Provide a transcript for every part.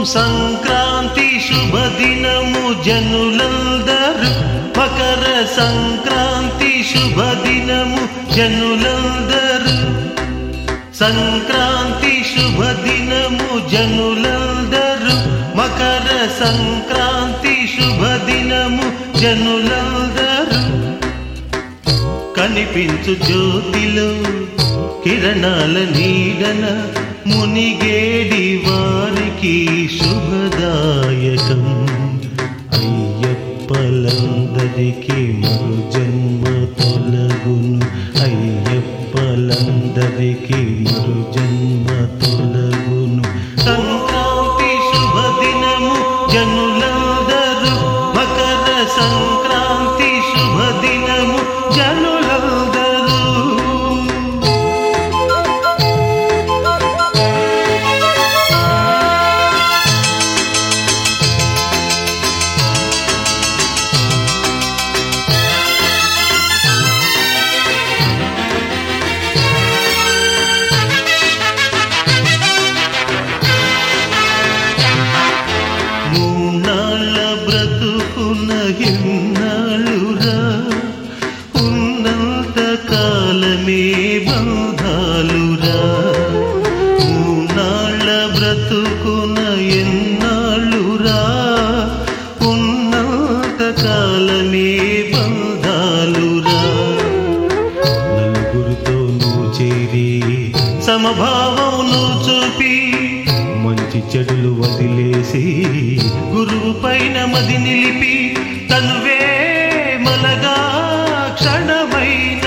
సంక్రాంతి శుభదినము జనులందరూ మకర సంక్రాంతి శుభదినము జనులందరూ సంక్రాంతి శుభదినము జనులందరూ మకర సంక్రాంతి శుభదినము జనులందరూ కనిపించు జ్యోతిలో కిరణాల నీడన మునిగేడి వారికి శుభదాయకం అయ్యప్పలందరికీ మరు జన్మ తొలగును అయ్యప్పలందరికీ మరు జన్మ తొలగును సంక్రాంతి శుభదినము జనులందరూ మకర సంక్రాంతి శుభదినము జనులందరూ మూనాళ్ళ బ్రతుకున్న హిన్నాళ్ళురా ఉన్నంత కాలమే బంధాలురా మూనాళ్ళ బ్రతుకున్న ఎన్నాళ్ళురా ఉన్నంత కాలమే బంధాలురా నలుగురితో నువ్వు చేరి సమభావం నువ్వు చూపి మంచి చెడులు వదిలేసి గురువు పైన మది నిలిపి తనువే మలగా క్షణమైన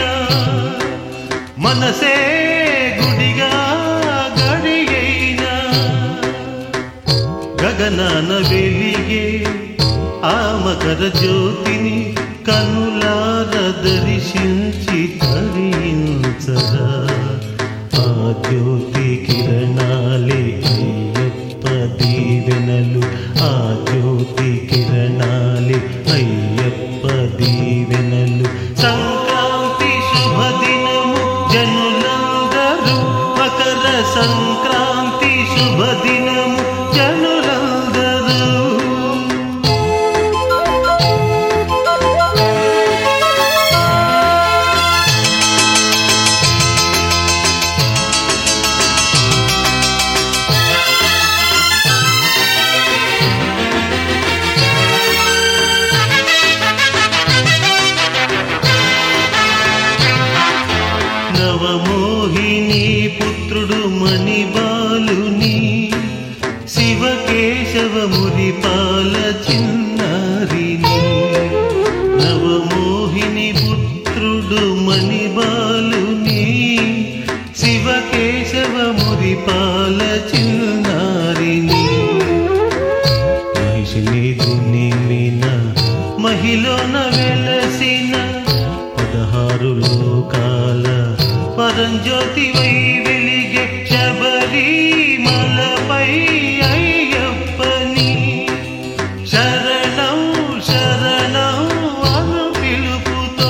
మనసే గుడిగా గడియైనా గగనాన వెలిగే ఆ మకర జ్యోతిని కనులార దర్శించి తరించరా ఆ జ్యోతి కిరణాలే అయ్యప్ప దీవెనలు ఆ జ్యోతి కిరణాలే అయ్యప్ప దీవెనలు సంక్రాంతి శుభదినము జనులందరూ మకర సంక్రాంతి శుభదినము జనులందరూ నవమోహిని పుత్రుడు మణిబాలుని శివకేశవ మురిపాల చిన్నారిని నవమోహిని పుత్రుడు మణిబాలుని శివకేశవ మురిపాల చిన్నారిని మహిషిని దునిమిన మహిళన వెలసిన పదహారు లోకాల పరంజ్యోతి వై వెలిగే శబరిమలపై అయ్యప్పని శరణం శరణం అను పిలుపుతో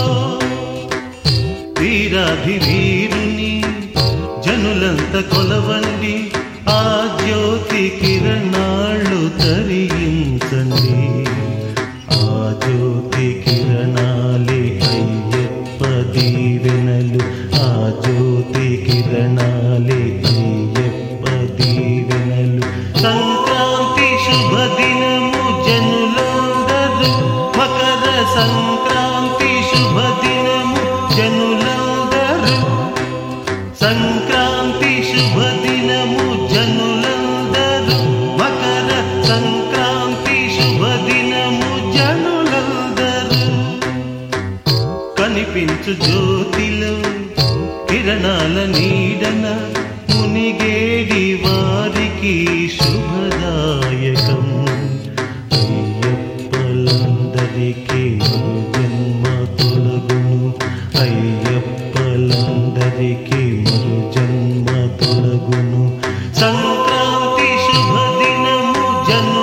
వీరాధి వీరుని జనులంత కొలవండి ఆ జ్యోతి కిరణాళ్ళు తరించండి ఆ జ్యోతి కిరణాలే అయ్యప్ప దీవెనలు ఆ జ్యోతి కిరణాలే అయ్యప్ప దీవెనలు సంక్రాంతి శుభదినము జనులందరూ మకర సంక్రాంతి శుభదినము జనులందరూ సంక్రాంతి శుభదినము జనులందరూ మకర సంక్రాంతి శుభదినము జనులందరూ కనిపించు జ్యోతిలో కిరణాల నీడన మునిగేడి వారికి శుభదాయకం అయ్యప్పలందరికీ మరు జన్మ తొలగును అయ్యప్పలందరికీ మరు జన్మ తొలగును సంక్రాంతి శుభదినము జన్మ